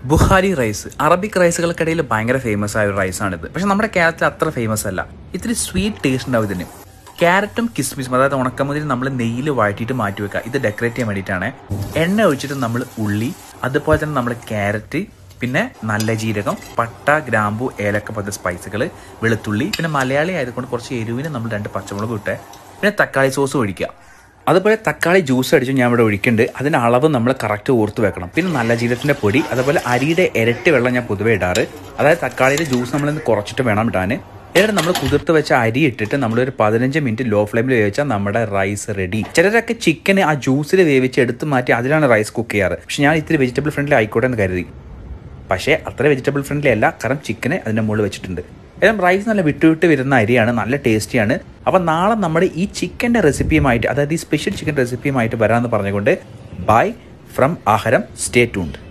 Bukhari rice Arabic റൈസുകൾക്കിടയിൽ ഭയങ്കര famous ആയ ഒരു റൈസാണിത് പക്ഷെ നമ്മുടെ കേരളത്തിൽ അത്ര ഫേമസ് അല്ല ഇത്തിരി സ്വീറ്റ് ടേസ്റ്റ് ഉണ്ടാവും ഇതിന് ക്യാരറ്റും കിസ്മിസും അതായത് ഉണക്കമുതിരി നമ്മൾ നെയ്യിൽ വഴറ്റിയിട്ട് മാറ്റി വെക്കുക ഇത് ഡെക്കറേറ്റ് ചെയ്യാൻ വേണ്ടിയിട്ടാണ് എണ്ണ ഒഴിച്ചിട്ട് നമ്മൾ ഉള്ളി അതുപോലെ തന്നെ നമ്മൾ ക്യാരറ്റ് പിന്നെ നല്ല ജീരകം പട്ട ഗ്രാമ്പു ഏലക്ക പോലത്തെ സ്പൈസുകൾ വെളുത്തുള്ളി പിന്നെ മലയാളി ആയതുകൊണ്ട് കുറച്ച് എരിവിന് നമ്മൾ രണ്ട് പച്ചമുളക് ഇട്ട് പിന്നെ തക്കാളി സോസ് ഒഴിക്കുക അതുപോലെ തക്കാളി ജ്യൂസ് അടിച്ച് ഞാൻ ഇവിടെ ഒഴിക്കുന്നുണ്ട് അതിൻ്റെ അളവ് നമ്മൾ കറക്റ്റ് ഓർത്ത് വെക്കണം പിന്നെ നല്ല ജീരകത്തിൻ്റെ പൊടി അതുപോലെ അരിയുടെ ഇരട്ടി വെള്ളം ഞാൻ പൊതുവേ ഇടാറ് അതായത് തക്കാളിയുടെ ജ്യൂസ് നമ്മളിന്ന് കുറച്ചിട്ട് വേണം ഇടാൻ എന്നിട്ട് നമ്മൾ കുതിർത്ത് വെച്ച അരി ഇട്ടിട്ട് നമ്മളൊരു പതിനഞ്ച് മിനിറ്റ് ലോ ഫ്ലെയിമിൽ വേവിച്ചാൽ നമ്മുടെ റൈസ് റെഡി ചിലരൊക്കെ ചിക്കന് ആ ജ്യൂസിൽ വേവിച്ച് എടുത്ത് മാറ്റി അതിലാണ് റൈസ് കുക്ക് ചെയ്യാറ് പക്ഷെ ഞാൻ ഇത്തിരി വെജിറ്റബിൾ ഫ്രണ്ട്ലി ആയിക്കോട്ടെ എന്ന് കരുതി പക്ഷേ അത്ര വെജിറ്റബിൾ ഫ്രണ്ട്ലി അല്ല കാരണം ചിക്കന് അതിൻ്റെ മുകളിൽ വെച്ചിട്ടുണ്ട് ഏതായാലും റൈസ് നല്ല വിട്ടുവിട്ട് വരുന്ന അരിയാണ് നല്ല ടേസ്റ്റിയാണ് അപ്പം നാളെ നമ്മുടെ ഈ ചിക്കൻ്റെ റെസിപ്പിയുമായിട്ട് അതായത് ഈ സ്പെഷ്യൽ ചിക്കൻ റെസിപ്പിയുമായിട്ട് വരാമെന്ന് പറഞ്ഞുകൊണ്ട് bye from Aaharam stay tuned